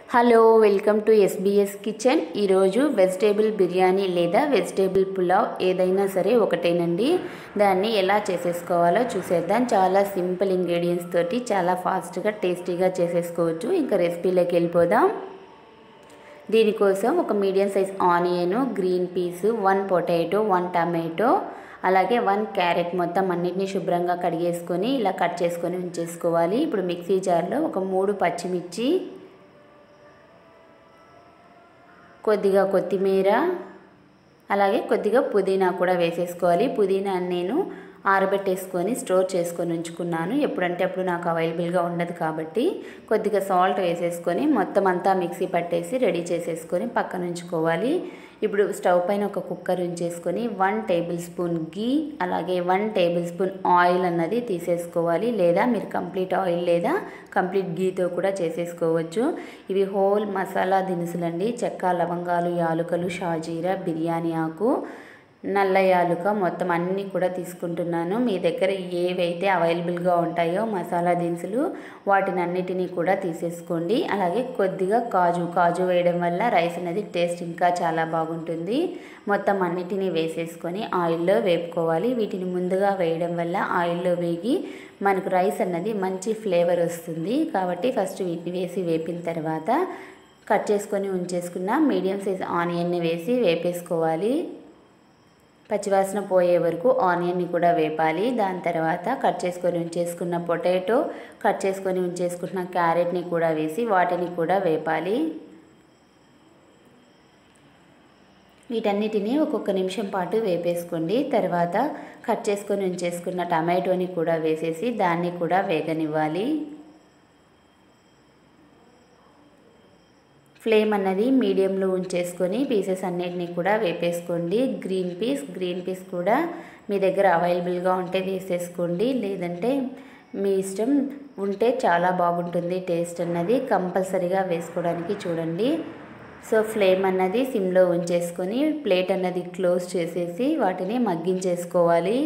hello welcome to SBS kitchen ఈరోజు vegetable biryani లేదా vegetable pulao ఏదైనా సరే ఒకటేనండి దాన్ని ఎలా చేసేసుకోవాలో చూసేద్దాం చాలా సింపుల్ ఇంగ్రీడియంట్స్ తోటి చాలా ఫాస్ట్గా టేస్టీగా చేసేసుకోవచ్చు ఇంకా రెసిపీలోకి వెళ్ళిపోదాం దీనికోసం ఒక medium size onion green peas one potato one tomato అలాగే వన్ క్యారెట్ మొత్తం అన్నిటిని శుభ్రంగా కడిగేసుకొని ఇలా కట్ చేసుకొని ఉంచేసుకోవాలి ఇప్పుడు మిక్సీ జార్లో ఒక మూడు పచ్చిమిర్చి కొద్దిగా కొత్తిమీర అలాగే కొద్దిగా పుదీనా కూడా వేసేసుకోవాలి పుదీనా నేను ఆరబెట్టేసుకొని స్టోర్ చేసుకొని ఉంచుకున్నాను ఎప్పుడంటే అప్పుడు నాకు అవైలబుల్గా ఉండదు కాబట్టి కొద్దిగా సాల్ట్ వేసేసుకొని మొత్తం అంతా మిక్సీ పట్టేసి రెడీ చేసేసుకొని పక్కన ఉంచుకోవాలి ఇప్పుడు స్టవ్ పైన ఒక కుక్కర్ ఉంచేసుకొని వన్ టేబుల్ స్పూన్ గీ అలాగే వన్ టేబుల్ స్పూన్ ఆయిల్ అన్నది తీసేసుకోవాలి లేదా మీరు కంప్లీట్ ఆయిల్ లేదా కంప్లీట్ గీతో కూడా చేసేసుకోవచ్చు ఇవి హోల్ మసాలా దినుసులండి చెక్క లవంగాలు యాలుకలు షాజీరా బిర్యానీ ఆకు నల్ల యాలుక మొత్తం అన్నీ కూడా తీసుకుంటున్నాను మీ దగ్గర ఏవైతే అవైలబుల్గా ఉంటాయో మసాలా దినుసులు వాటిని అన్నిటినీ కూడా తీసేసుకోండి అలాగే కొద్దిగా కాజు కాజు వేయడం వల్ల రైస్ అనేది టేస్ట్ ఇంకా చాలా బాగుంటుంది మొత్తం అన్నిటినీ వేసేసుకొని ఆయిల్లో వేపుకోవాలి వీటిని ముందుగా వేయడం వల్ల ఆయిల్లో వేగి మనకు రైస్ అన్నది మంచి ఫ్లేవర్ వస్తుంది కాబట్టి ఫస్ట్ వీటిని వేసి వేపిన తర్వాత కట్ చేసుకొని ఉంచేసుకున్న మీడియం సైజ్ ఆనియన్ని వేసి వేపేసుకోవాలి పచ్చివాసన పోయే వరకు ఆనియన్ని కూడా వేపాలి దాని తర్వాత కట్ చేసుకొని ఉంచేసుకున్న పొటాటో కట్ చేసుకొని ఉంచేసుకున్న క్యారెట్ని కూడా వేసి వాటిని కూడా వేపాలి వీటన్నిటిని ఒక్కొక్క నిమిషం పాటు వేపేసుకోండి తర్వాత కట్ చేసుకొని ఉంచేసుకున్న టమాటోని కూడా వేసేసి దాన్ని కూడా వేగనివ్వాలి ఫ్లేమ్ అన్నది మీడియంలో ఉంచేసుకొని పీసెస్ అన్నిటిని కూడా వేపేసుకోండి గ్రీన్ పీస్ గ్రీన్ పీస్ కూడా మీ దగ్గర అవైలబుల్గా ఉంటే వేసేసుకోండి లేదంటే మీ ఇష్టం ఉంటే చాలా బాగుంటుంది టేస్ట్ అన్నది కంపల్సరీగా వేసుకోవడానికి చూడండి సో ఫ్లేమ్ అన్నది సిమ్లో ఉంచేసుకొని ప్లేట్ అన్నది క్లోజ్ చేసేసి వాటిని మగ్గించేసుకోవాలి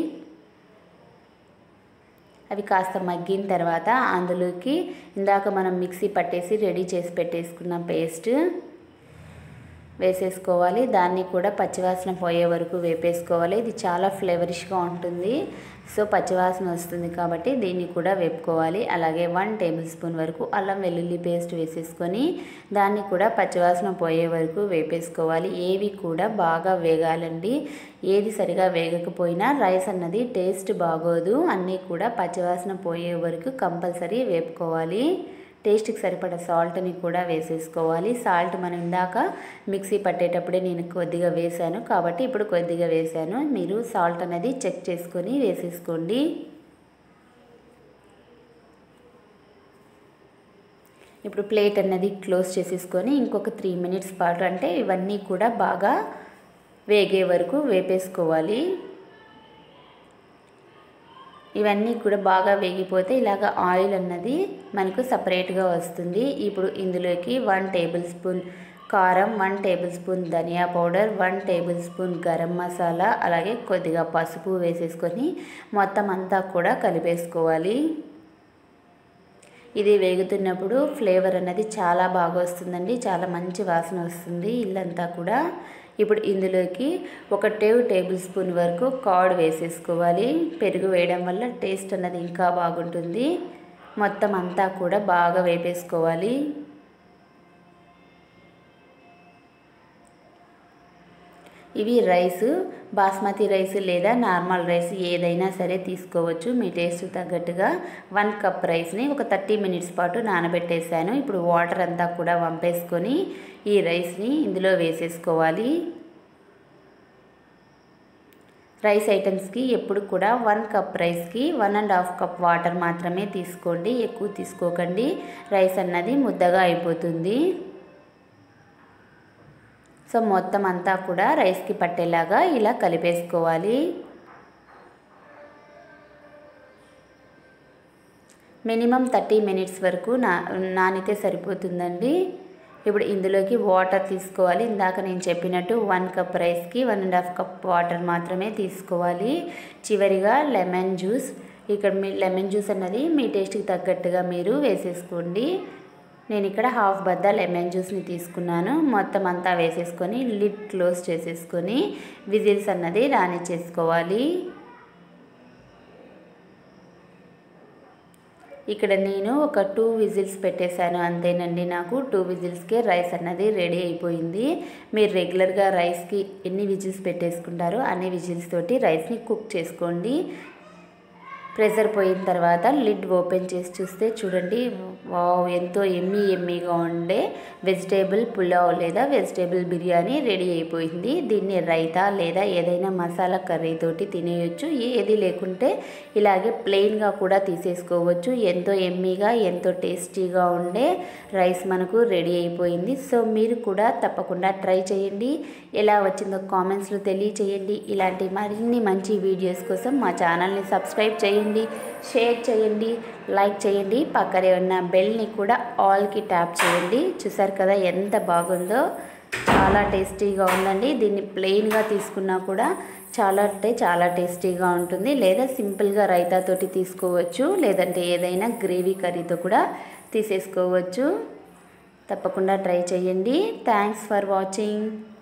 అవి కాస్త మగ్గిన తర్వాత అందులోకి ఇందాక మనం మిక్సీ పట్టేసి రెడీ చేసి పెట్టేసుకున్న పేస్ట్ వేసేసుకోవాలి దాన్ని కూడా పచ్చివాసన పోయే వరకు వేపేసుకోవాలి ఇది చాలా ఫ్లేవరిష్గా ఉంటుంది సో పచ్చివాసన వస్తుంది కాబట్టి దీన్ని కూడా వేపుకోవాలి అలాగే వన్ టేబుల్ స్పూన్ వరకు అల్లం వెల్లుల్లి పేస్ట్ వేసేసుకొని దాన్ని కూడా పచ్చివాసన పోయే వరకు వేపేసుకోవాలి ఏవి కూడా బాగా వేగాలండి ఏది సరిగా వేగకపోయినా రైస్ అన్నది టేస్ట్ బాగోదు అన్నీ కూడా పచ్చివాసన పోయే వరకు కంపల్సరీ వేపుకోవాలి టేస్ట్కి సరిపడ సాల్ట్ని కూడా వేసేసుకోవాలి సాల్ట్ మనం ఇందాక మిక్సీ పట్టేటప్పుడే నేను కొద్దిగా వేశాను కాబట్టి ఇప్పుడు కొద్దిగా వేశాను మీరు సాల్ట్ అనేది చెక్ చేసుకొని వేసేసుకోండి ఇప్పుడు ప్లేట్ అన్నది క్లోజ్ చేసేసుకొని ఇంకొక త్రీ మినిట్స్ పాటు అంటే ఇవన్నీ కూడా బాగా వేగే వరకు వేపేసుకోవాలి ఇవన్నీ కూడా బాగా వేగిపోతే ఇలాగ ఆయిల్ అన్నది మనకు సపరేట్గా వస్తుంది ఇప్పుడు ఇందులోకి వన్ టేబుల్ స్పూన్ కారం వన్ టేబుల్ స్పూన్ ధనియా powder one tablespoon garam masala అలాగే కొద్దిగా పసుపు వేసేసుకొని మొత్తం అంతా కూడా కలిపేసుకోవాలి ఇది వేగుతున్నప్పుడు ఫ్లేవర్ అనేది చాలా బాగా వస్తుందండి చాలా మంచి వాసన వస్తుంది ఇల్లంతా కూడా ఇప్పుడు ఇందులోకి ఒక టేవ్ టేబుల్ స్పూన్ వరకు కర్డ్ వేసేసుకోవాలి పెరుగు వేయడం వల్ల టేస్ట్ అన్నది ఇంకా బాగుంటుంది మొత్తం అంతా కూడా బాగా వేపేసుకోవాలి ఇవి రైస్ బాస్మతి రైస్ లేదా నార్మల్ రైస్ ఏదైనా సరే తీసుకోవచ్చు మీ టేస్ట్ తగ్గట్టుగా వన్ కప్ రైస్ని ఒక థర్టీ మినిట్స్ పాటు నానబెట్టేసాను ఇప్పుడు వాటర్ అంతా కూడా వంపేసుకొని ఈ రైస్ని ఇందులో వేసేసుకోవాలి రైస్ ఐటమ్స్కి ఎప్పుడు కూడా వన్ కప్ రైస్కి one and half cup water మాత్రమే తీసుకోండి ఎక్కువ తీసుకోకండి రైస్ అన్నది ముద్దగా అయిపోతుంది సో మొత్తం అంతా కూడా రైస్కి పట్టేలాగా ఇలా కలిపేసుకోవాలి మినిమం థర్టీ మినిట్స్ వరకు నా నానితే సరిపోతుందండి ఇప్పుడు ఇందులోకి వాటర్ తీసుకోవాలి ఇందాక నేను చెప్పినట్టు వన్ కప్ రైస్కి one and half cup water మాత్రమే తీసుకోవాలి చివరిగా లెమన్ జ్యూస్ ఇక్కడ మీ లెమన్ జ్యూస్ అన్నది మీ టేస్ట్కి తగ్గట్టుగా మీరు వేసేసుకోండి నేను ఇక్కడ హాఫ్ బద్ద లెమన్ జ్యూస్ని తీసుకున్నాను మొత్తం అంతా వేసేసుకొని లిడ్ క్లోజ్ చేసేసుకొని విజిల్స్ అన్నది రానిచ్చేసుకోవాలి ఇక్కడ నేను ఒక టూ విజిల్స్ పెట్టేశాను అంతేనండి నాకు టూ విజిల్స్కే రైస్ అన్నది రెడీ అయిపోయింది మీరు రెగ్యులర్గా రైస్కి ఎన్ని విజిల్స్ పెట్టేసుకుంటారో అన్ని విజిల్స్ తోటి రైస్ని కుక్ చేసుకోండి ప్రెషర్ పోయిన తర్వాత లిడ్ ఓపెన్ చేసి చూస్తే చూడండి వావ్ ఎంతో ఎమ్మీ ఎమ్మీగా ఉండే వెజిటేబుల్ పులావ్ లేదా వెజిటేబుల్ బిర్యానీ రెడీ అయిపోయింది దీన్ని రైతా లేదా ఏదైనా మసాలా కర్రీ తోటి తినేయొచ్చు ఏది లేకుంటే ఇలాగే ప్లెయిన్గా కూడా తీసేసుకోవచ్చు ఎంతో ఎమ్మీగా ఎంతో టేస్టీగా ఉండే రైస్ మనకు రెడీ అయిపోయింది సో మీరు కూడా తప్పకుండా ట్రై చేయండి ఎలా వచ్చిందో కామెంట్స్లో తెలియచేయండి ఇలాంటి మరిన్ని మంచి వీడియోస్ కోసం మా ఛానల్ని సబ్స్క్రైబ్ చేయండి షేర్ చేయండి లైక్ చేయండి పక్కనే ఉన్న బెల్ని కూడా ఆల్కి ట్యాప్ చేయండి చూసారు కదా ఎంత బాగుందో చాలా టేస్టీగా ఉందండి దీన్ని ప్లెయిన్గా తీసుకున్నా కూడా చాలా అంటే చాలా టేస్టీగా ఉంటుంది లేదా సింపుల్గా రైతాతోటి తీసుకోవచ్చు లేదంటే ఏదైనా గ్రేవీ కర్రీతో కూడా తీసేసుకోవచ్చు తప్పకుండా ట్రై చేయండి థ్యాంక్స్ ఫర్ వాచింగ్